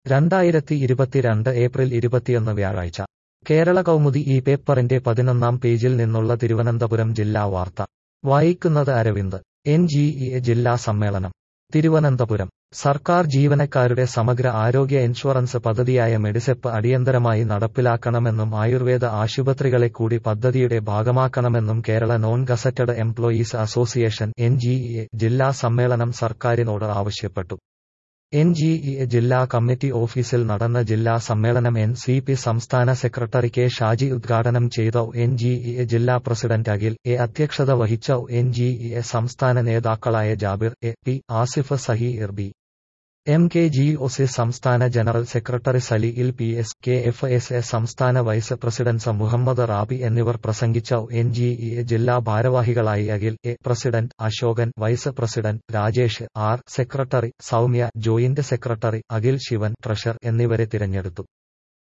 രണ്ടായിരത്തി ഇരുപത്തിരണ്ട് ഏപ്രിൽ ഇരുപത്തിയൊന്ന് വ്യാഴാഴ്ച കേരള കൗമുദി ഈ പേപ്പറിന്റെ പതിനൊന്നാം പേജിൽ നിന്നുള്ള തിരുവനന്തപുരം ജില്ലാ വാർത്ത വായിക്കുന്നത് അരവിന്ദ് എൻ ജി ഇ ജില്ലാ സമ്മേളനം തിരുവനന്തപുരം സർക്കാർ ജീവനക്കാരുടെ സമഗ്ര ആരോഗ്യ ഇൻഷുറൻസ് പദ്ധതിയായ മെഡിസെപ്പ് അടിയന്തരമായി നടപ്പിലാക്കണമെന്നും ആയുർവേദ ആശുപത്രികളെ കൂടി പദ്ധതിയുടെ ഭാഗമാക്കണമെന്നും Kerala non gazetted employees association N ജില്ലാ സമ്മേളനം സർക്കാരിനോട് ആവശ്യപ്പെട്ടു എൻ ജി ഇ ജില്ലാ കമ്മിറ്റി ഓഫീസിൽ നടന്ന ജില്ലാ സമ്മേളനം എൻ സി പി സംസ്ഥാന സെക്രട്ടറി കെ ഷാജി ഉദ്ഘാടനം ചെയ്ത എൻ ജി ഇ ജില്ലാ പ്രസിഡന്റ് അഖിൽ എ അധ്യക്ഷത വഹിച്ച എൻ ജി ഇ സംസ്ഥാന നേതാക്കളായ Jabir A P Asif Saheer B M K G O C സംസ്ഥാന ജനറൽ സെക്രട്ടറി സലി ഇൽ P S K F S A സംസ്ഥാന വൈസ് പ്രസിഡന്റ് മുഹമ്മദ് റാബി എന്നിവർ പ്രസംഗിച്ച എൻ ജി ഇ ജില്ലാ ഭാരവാഹികളായി Akhil A president Ashokan vice president Rajesh R secretary Soumya joint secretary Akhil Sivan treasurer എന്നിവരെ തിരഞ്ഞെടുത്തു